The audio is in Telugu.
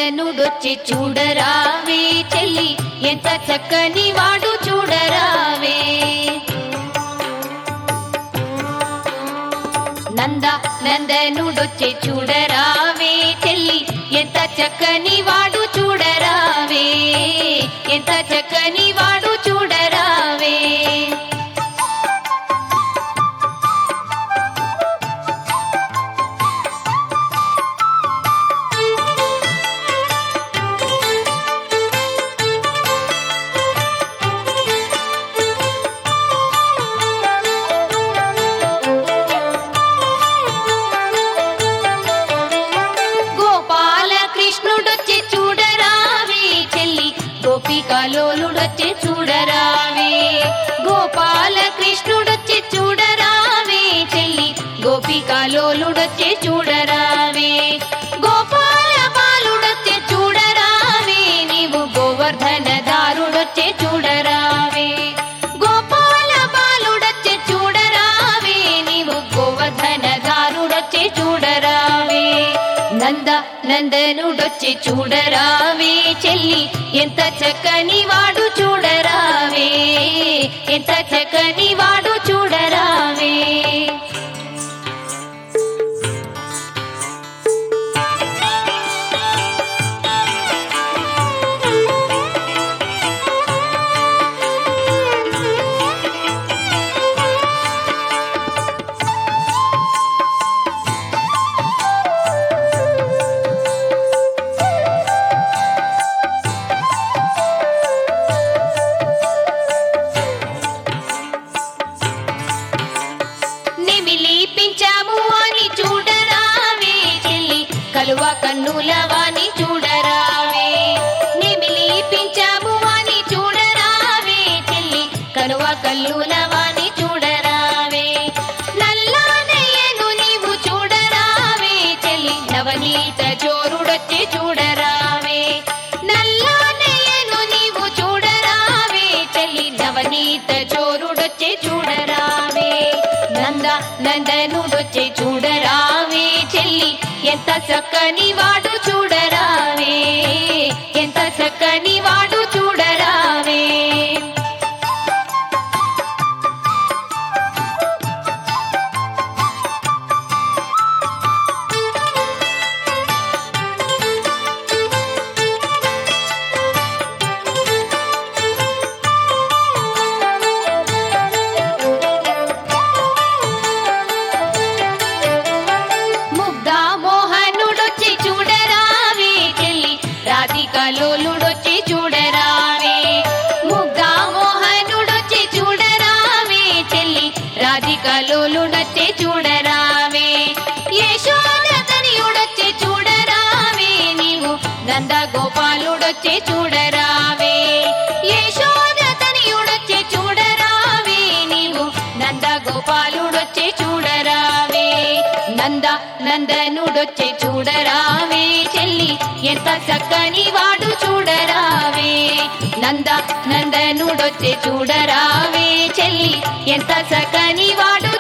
నందనుడొచ్చి చూడరావే చెల్లి ఎంత చక్కని వాడు చూడరావే నంద నందనుడొచ్చి చూడరావే చెల్లి ఎంత చక్కని వాడు చూడరావే ఎంత చక్కని వాడు చూడరావే గోపాల కృష్ణుడొచ్చి చూడరావే చెల్లి గోపికలోలుడొచ్చి చూడరావే గోపాల కృష్ణుడొచ్చి చూడరావే చెల్లి గోపికలోలుడొచ్చి చూడరావే గోపాల బాలుడొచ్చి చూడరావే నీవు గోవర్ధన దారుడొచ్చి చూడరావే గోపాల బాలుడొచ్చి చూడరావే నీవు గోవర్ధన దారుడొచ్చి చూడరావే నంద నందనుడొచ్చి చూడరావే చెల్లి ఎంత చక్కని వాడు చూడరావే ఎంత చక్కని వాడు చూడరావే నిమిలి పించాము అని చూడరావే చెల్లి కలువ కన్నుల వాణి చూడరావే నిమిలి పించాము అని చూడరావే చెల్లి కలువ కల్లుల వాణి చూడరావే నల్లానయ్యను నీవు చూడరావే చెల్లి నవనీత చోరుడొచ్చి చూడరావే నల్లానయ్యను నీవు చూడరావే చెల్లి నవనీత చోరుడొచ్చి చూడరావే నంద నందనుడొచ్చి చూడరావే చెల్లి ఎంత చక్కని వాడు చూడరావే ఎంత చక్కని వాడు చూడరావే ముగ్ధా మోహనుడొచ్చి చూడరావే చెల్లి రాధికలోలుడొచ్చి చూడరావే ముగ్ధా మోహనుడొచ్చి చూడరావే చెల్లి రాధికలోలుడొచ్చి చూడరావే యశోదతనియుడొచ్చి చూడరావే నీవు నంద గోపాలుడొచ్చి చూడరావే యశోదతనియుడొచ్చి చూడరావే నీవు నంద గోపాలుడొచ్చి చూడరావే నంద నందనుడొచ్చి చూడరావే చెల్లి ఎంత చక్కని వాడు చూడరావే నంద నందనుడొచ్చి చూడరావే చెల్లి ఎంత చక్కని వాడు